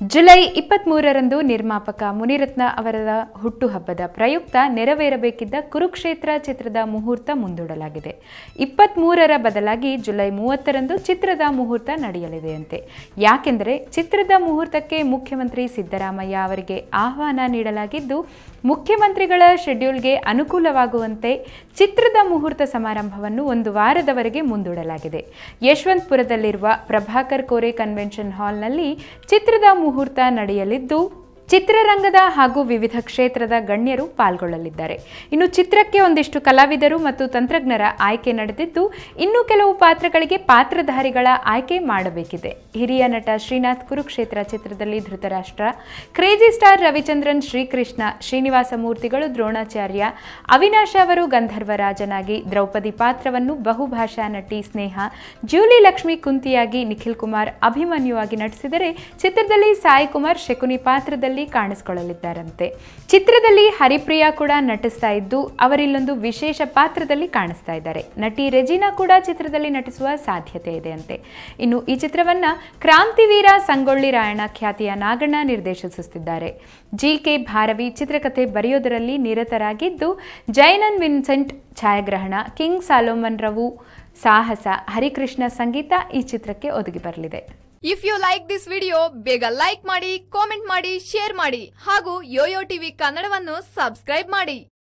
July ಇಪ್ಪತ್ತ್ಮೂರರಂದು ನಿರ್ಮಾಪಕ ಮುನಿರತ್ನ ಅವರ ಹುಟ್ಟುಹಬ್ಬದ ಪ್ರಯುಕ್ತ ನೆರವೇರಬೇಕಿದ್ದ ಕುರುಕ್ಷೇತ್ರ ಚಿತ್ರದ ಮುಹೂರ್ತ ಮುಂದೂಡಲಾಗಿದೆ ಇಪ್ಪತ್ತ್ಮೂರರ ಬದಲಾಗಿ ಜುಲೈ ಮೂವತ್ತರಂದು ಚಿತ್ರದ ಮುಹೂರ್ತ ನಡೆಯಲಿದೆಯಂತೆ ಯಾಕೆಂದರೆ ಚಿತ್ರದ ಮುಹೂರ್ತಕ್ಕೆ ಮುಖ್ಯಮಂತ್ರಿ ಸಿದ್ದರಾಮಯ್ಯ ಅವರಿಗೆ ಆಹ್ವಾನ ನೀಡಲಾಗಿದ್ದು ಮುಖ್ಯಮಂತ್ರಿಗಳ ಶೆಡ್ಯೂಲ್ಗೆ ಅನುಕೂಲವಾಗುವಂತೆ ಚಿತ್ರದ ಮುಹೂರ್ತ ಸಮಾರಂಭವನ್ನು ಒಂದು ವಾರದವರೆಗೆ ಮುಂದೂಡಲಾಗಿದೆ ಯಶವಂತಪುರದಲ್ಲಿರುವ ಪ್ರಭಾಕರ್ ಕೋರೆ ಕನ್ವೆನ್ಷನ್ ಹಾಲ್ನಲ್ಲಿ ಚಿತ್ರದ ಮುಹೂರ್ತ ನಡೆಯಲಿದ್ದು ಚಿತ್ರರಂಗದ ಹಾಗೂ ವಿವಿಧ ಕ್ಷೇತ್ರದ ಗಣ್ಯರು ಪಾಲ್ಗೊಳ್ಳಲಿದ್ದಾರೆ ಇನ್ನು ಚಿತ್ರಕ್ಕೆ ಒಂದಿಷ್ಟು ಕಲಾವಿದರು ಮತ್ತು ತಂತ್ರಜ್ಞರ ಆಯ್ಕೆ ನಡೆದಿದ್ದು ಇನ್ನು ಕೆಲವು ಪಾತ್ರಗಳಿಗೆ ಪಾತ್ರಧಾರಿಗಳ ಆಯ್ಕೆ ಮಾಡಬೇಕಿದೆ ಹಿರಿಯ ನಟ ಶ್ರೀನಾಥ್ ಕುರುಕ್ಷೇತ್ರ ಚಿತ್ರದಲ್ಲಿ ಧೃತರಾಷ್ಟ್ರ ಕ್ರೇಜಿ ಸ್ಟಾರ್ ರವಿಚಂದ್ರನ್ ಶ್ರೀಕೃಷ್ಣ ಶ್ರೀನಿವಾಸ ಮೂರ್ತಿಗಳು ದ್ರೋಣಾಚಾರ್ಯ ಅವಿನಾಶ ಅವರು ಗಂಧರ್ವರಾಜನಾಗಿ ದ್ರೌಪದಿ ಪಾತ್ರವನ್ನು ಬಹುಭಾಷಾ ನಟಿ ಸ್ನೇಹ ಜೂಲಿ ಲಕ್ಷ್ಮಿ ಕುಂತಿಯಾಗಿ ನಿಖಿಲ್ ಕುಮಾರ್ ಅಭಿಮನ್ಯುವಾಗಿ ನಟಿಸಿದರೆ ಚಿತ್ರದಲ್ಲಿ ಸಾಯಿ ಕುಮಾರ್ ಶಕುನಿ ಪಾತ್ರದಲ್ಲಿ ಕಾಣಿಸಿಕೊಳ್ಳಲಿದ್ದಾರಂತೆ ಚಿತ್ರದಲ್ಲಿ ಹರಿಪ್ರಿಯಾ ಕೂಡ ನಟಿಸ್ತಾ ಇದ್ದು ಅವರಿಲ್ಲೊಂದು ವಿಶೇಷ ಪಾತ್ರದಲ್ಲಿ ಕಾಣಿಸ್ತಾ ಇದ್ದಾರೆ ನಟಿ ರೆಜಿನಾ ಕೂಡ ಚಿತ್ರದಲ್ಲಿ ನಟಿಸುವ ಸಾಧ್ಯತೆ ಇದೆ ಅಂತೆ ಇನ್ನು ಈ ಚಿತ್ರವನ್ನ ಕ್ರಾಂತಿವೀರ ಸಂಗೊಳ್ಳಿ ರಾಯಣ್ಣ ಖ್ಯಾತಿಯ ನಾಗಣ್ಣ ನಿರ್ದೇಶಿಸುತ್ತಿದ್ದಾರೆ ಜಿ ಕೆ ಭಾರವಿ ಚಿತ್ರಕಥೆ ಬರೆಯೋದರಲ್ಲಿ ನಿರತರಾಗಿದ್ದು ಜೈನನ್ ವಿನ್ಸೆಂಟ್ ಛಾಯಾಗ್ರಹಣ ಕಿಂಗ್ ಸಾಲೋಮನ್ ರವು ಸಾಹಸ ಹರಿಕೃಷ್ಣ ಸಂಗೀತ ಈ ಚಿತ್ರಕ್ಕೆ ಒದಗಿ ಬರಲಿದೆ if you like this video ಬೇಗ ಲೈಕ್ ಮಾಡಿ ಕಾಮೆಂಟ್ ಮಾಡಿ ಶೇರ್ ಮಾಡಿ ಹಾಗೂ ಯೋಯೋ ಟಿವಿ ಕನ್ನಡವನ್ನು ಸಬ್ಸ್ಕ್ರೈಬ್ ಮಾಡಿ